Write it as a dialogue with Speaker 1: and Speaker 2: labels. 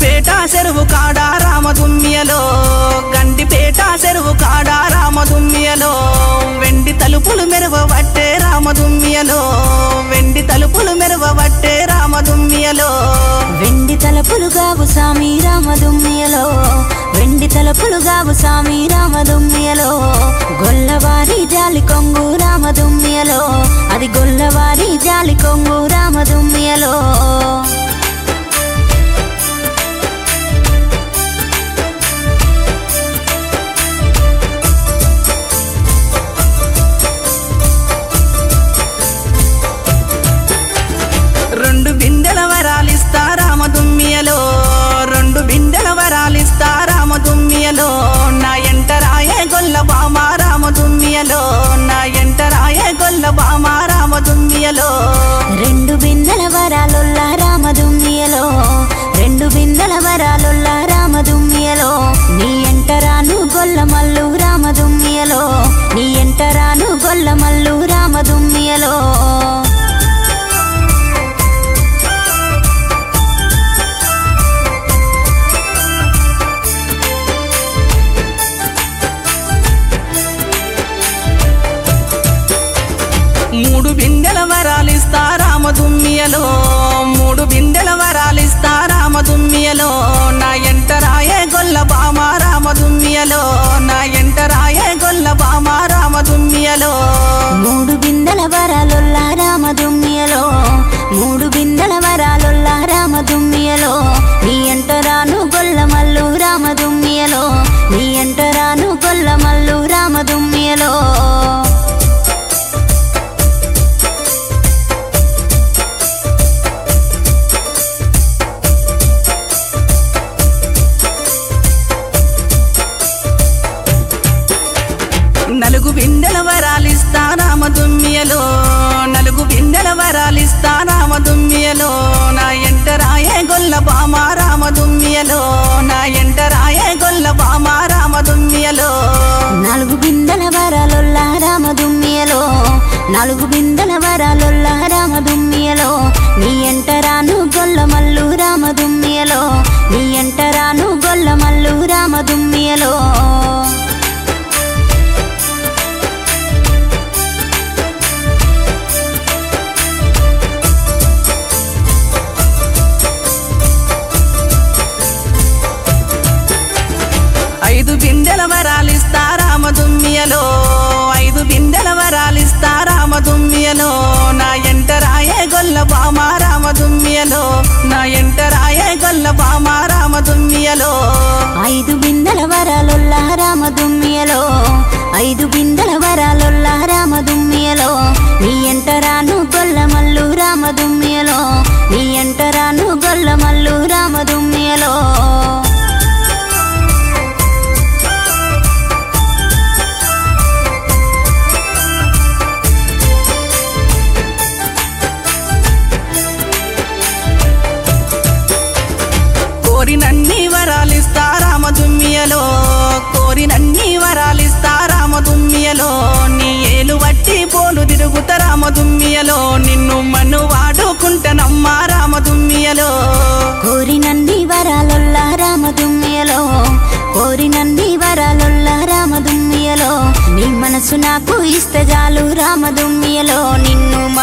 Speaker 1: గండిపేట చెరువు కాడ రామదుమ్మియలో గండిపేట చెరువు కాడ రామదుమ్మియలో వెండి తలుపులు మెరవబట్టే రామదుమ్మియలో వెండి తలుపులు మెరవబట్టే రామదుమ్మియలో
Speaker 2: వెండి తలపులు గావు సామి రామదుమ్మియలో వెండి తలపులు గావు సామి రామదుమ్మియలో గొల్లవారి జాలి కొంగు రామదుమ్మియలో అది గొల్లవారి జాలి కొంగు రామదుమ్మియలో
Speaker 1: రెండు బిందెల వరాలిస్తా రామదుమ్మియలో రెండు బిందెల వరాలిస్తా రామదుమ్మియలో నా ఎంట రాయే గొల్ల బామ రామదుమ్మియలో నా ఎంట రాయే గొల్ల బామ రామదుమ్మియలో
Speaker 2: రెండు బిందెల వరాలుల్ల రామదుమ్మియలో రెండు బిందెల వరాలుల్ల రామదుమ్మియలో నీ ఎంటరాను గొల్లమల్లు రామదుమ్మియలో నీ ఎంటరాను గొల్లమల్లు రామదుమ్మియలో
Speaker 1: మూడు బిందెల వరాలిస్తా రామదుమ్మియలో మూడు బిందెల వరాలిస్తా రామదుమ్మియలో నా ఎంట రాయే గొల్ల బామ రామదుమ్మియలో నా ఎంట రాయే గొల్ల బామ రామదుమ్మియలో
Speaker 2: మూడు బిందెల వరాలుల్ల రామదుమ్మియలో మూడు బిందెల వరాలుల్ల రామదుమ్మియలో నీ ఎంటరాను గొల్లమల్లు రామదుమ్మియలో నీ ఎంటరాను గొల్లమల్లు రామదుమ్మియలో
Speaker 1: నలుగు బిందెల వరాలిస్తా రామదుమ్మియలో నలుగు బిందెల వరాలిస్తా రామదుమ్మియలో నా ఎంట రాయే గొల్ల బామ రామదుమ్మియలో నా ఎంట రాయే గొల్ల బామ రామదుమ్మియలో
Speaker 2: నాలుగు బిందెల వరాలుల్ల రామదుమ్మియలో నాలుగు బిందెల వరాలుల్ల రామదుమ్మియలో నీ ఎంటరాను గొల్లమల్లు రామదుమ్మియలో నీ ఎంటరాను గొల్లమల్లు రామదుమ్మియలో
Speaker 1: ఐదు బిందెల వరాలిస్తా రామదుమ్మియలో ఐదు బిందెల వరాలిస్తా రామదుమ్మియలో నా ఎంట రాయే గొల్ల బామ రామదుమ్మియలో నా ఎంట రాయే గొల్ల బామ రామదుమ్మియలో
Speaker 2: ఐదు బిందెల వరాలుల్ల రామదుమ్మియలో ఐదు బిందెల వరాలుల్ల రామదుమ్మియలో నీ ఎంటరాను గొల్లమల్లు రామదుమ్మియలో నీ ఎంటరాను గొల్లమల్లు రామదుమ్మియలో
Speaker 1: కోరినన్ని వరాలిస్తా రామదుమ్మియలో కోరినన్ని వరాలిస్తా రామదుమ్మియలో నీ ఏలు వట్టి పోలు తిరుగుత రామదుమ్మియలో నిన్ను మను వాడుకుంటనమ్మా రామదుమ్మియలో
Speaker 2: కోరినంది వరాలుల్ల రామదుమ్మియలో కోరినంది వరాలుల్ల రామదుమ్మియలో నీ మనసు నాకు ఇస్తే చాలు రామదుమ్మియలో నిన్ను